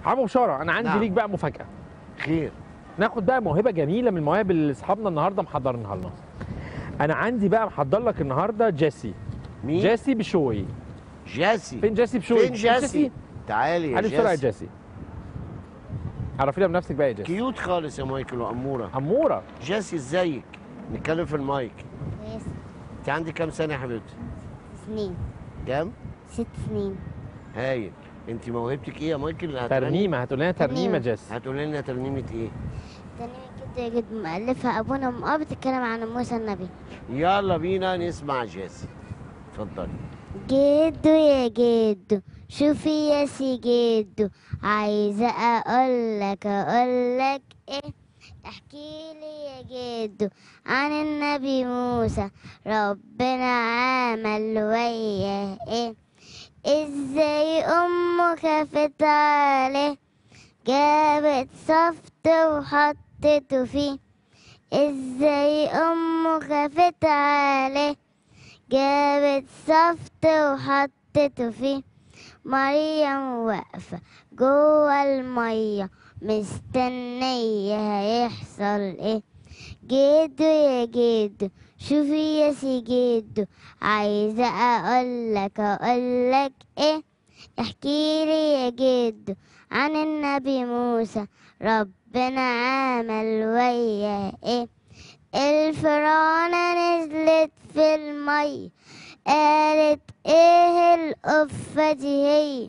عمو بشاره انا عندي نعم. ليك بقى مفاجاه خير ناخد بقى موهبه جميله من المواهب اللي اصحابنا النهارده محضرينها لنا انا عندي بقى محضر لك النهارده جيسي مين جيسي بشوي جاسي فين جيسي بشوي فين جاسي تعالي يا علي بسرعه يا جاسي جيسي عرفينا بنفسك بقى يا جيسي كيوت خالص يا مايكل واموره اموره جاسي ازيك نتكلم في المايك كويس انت عندك كام سنه يا حبيبتي سنين كام ست سنين هايل انت موهبتك ايه يا مايكل هتغني؟ ترنيمه هتقول لنا ترنيمه ترنيمة. جيسي هتقولي لنا ترنيمه ايه تاني كده جد مؤلفها أبونا وأمه بتتكلم عن موسى النبي يلا بينا نسمع جاسي اتفضلي جدو يا جدو شوفي يا سي جدو عايزة أقولك أقولك إيه احكي لي يا جدو عن النبي موسى ربنا عمل وياه ايه ازاي امه خافت عليه جابت صفت وحطته فيه ازاي امه خافت عليه جابت صفت وحطته فيه مريم واقفة جوه المية مستنية هيحصل ايه جدو يا جدو شوفي يا سي جدو عايزة اقولك اقولك ايه احكيلي يا جدو عن النبي موسى ربنا عمل وياه ايه الفرعونة نزلت في المية قالت ايه القفة دي هي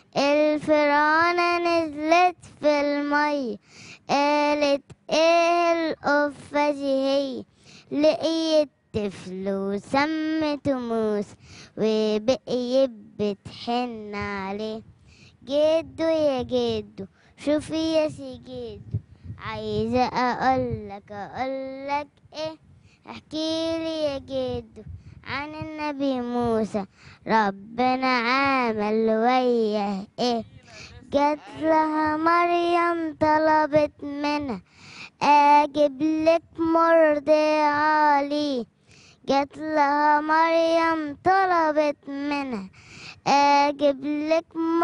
الفرعونة نزلت في المية قالت ايه القفة دي هي لقيت طفل وسمته موسى وبقيت بتحن عليه جدو يا جدو شوفي يا سي جدو عايزة أقولك أقولك إيه احكيلي يا جدو عن النبي موسى ربنا عمل وياه إيه جات لها مريم طلبت منها أجيب لك مرضع لي جات لها مريم طلبت منها أجيب لك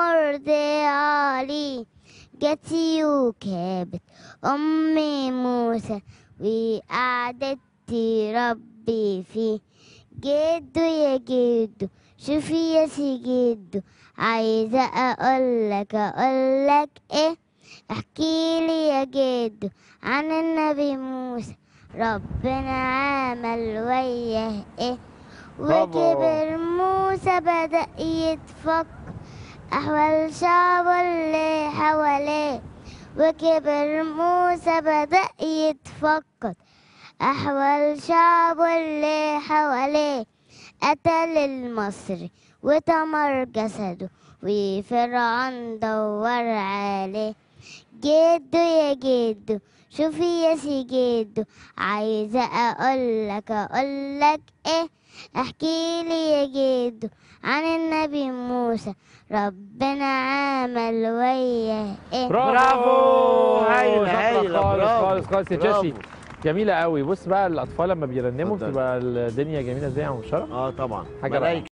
مرضع لي جاتي وكابت أمي موسى وقعدت تربي فيه جدو يا جدو شوفي يا سي جدو عايزة أقولك أقولك إيه احكيلي يا جدو عن النبي موسى ربنا عمل وياه إيه برافو. وكبر موسى بدأ يتفكر أحوال شعبه اللي حواليه وكبر موسى بدأ يتفقد أحوال شعبه اللي حواليه قتل المصري وتمر جسده وفرعون دور عليه جدو يا جدو شوفي يا سي جدو عايزة أقولك أقولك إيه احكيلي يا جدو عن النبي موسى ربنا عمل وياه إيه برافو. هايلة، شاطرة هايلة، خالص برافو. خالص خالص يا برافو. جيسي جميله قوي بص بقى الاطفال لما بيرنموا اتفضل. بتبقى الدنيا جميله ازاي يا عم بشاره اه طبعا حاجة رائعة. ملايكة